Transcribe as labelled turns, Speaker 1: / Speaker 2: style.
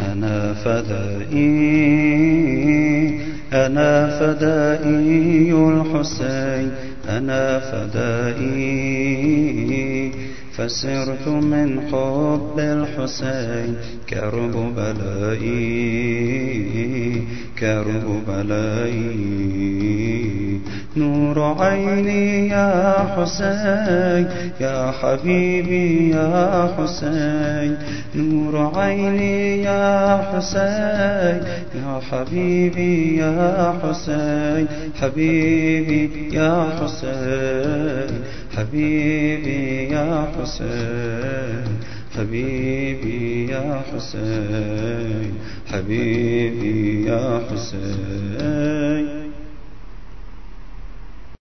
Speaker 1: أنا فدائي أنا فدائي الحسين أنا فدائي فسرت من حب الحسين كرب بلائي كرب بلائي نور عيني يا حسين يا حبيبي يا حسين نور عيني يا حسين يا حبيبي يا حسين حبيبي يا حسين حبيبي يا حسين حبيبي يا حسين حبيبي يا حسين